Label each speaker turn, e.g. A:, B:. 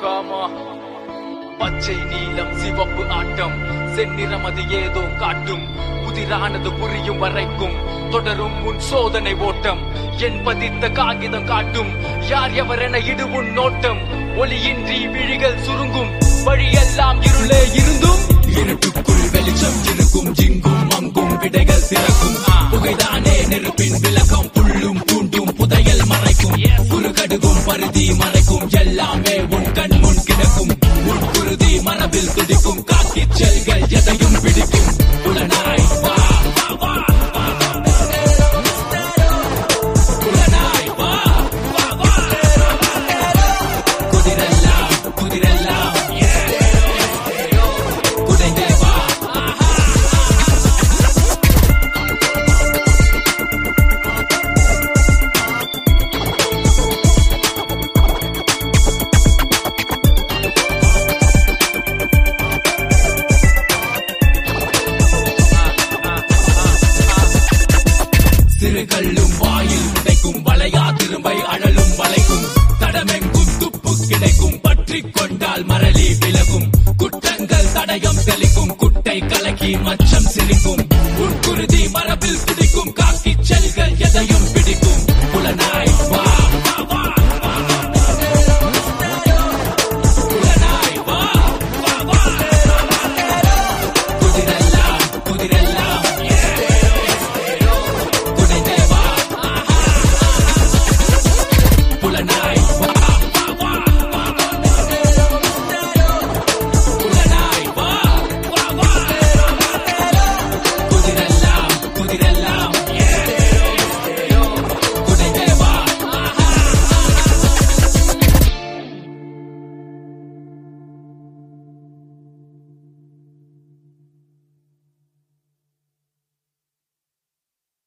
A: Gamma பச்சை நீலம் சிவப்பு ஆட்டம் செந்நிறம் அது ஏதோ காட்டும் புதிரானது புரியும் வரைக்கும் தொடரும் உன் சோதனை ஓட்டம் என் பதித்த காகிதம் காட்டும் யார் எவர் என இடு உன் நோட்டம் ஒளியின்றி விழிகள் சுருங்கும் வழியெல்லாம் இருளே இருந்தும்
B: இருட்டுக்குள் வெளிச்சம் இருக்கும் இங்கும் அங்கும் விடைகள் திறக்கும் புகைதானே நெருப்பின் விளக்கம் புல்லும் தூண்டும் புதையல் மறைக்கும் குறுகடுகும் பருதி மறைக்கும் எல்லாமே உன் கண் முன் கிடக்கும் உன் குருதி மரபில் துடிக்கும் காக்கி செல்கள் எதையும் பிடிக்கும் புலனாய் வா வா, வா, வா, வா. புலனாய் வா வா, வா. குதிரெல்லாம் குதிரெல்லாம் குடைந்தே வா சிறு கல்லும் வாயில் உடைக்கும் வளையா திரும்பை அழலும் வளைக்கும் தடமெங்கும் துப்பு கிடைக்கும் பற்றி கொண்டால் மரளி விலகும் குற்றங்கள் தடயம் தெளிக்கும் குட்டை கலக்கி மச்சம் சிரிக்கும் உட்குருதி மரபில் துடிக்கும் காக்கி செல்கள் எதையும் பிடிக்கும்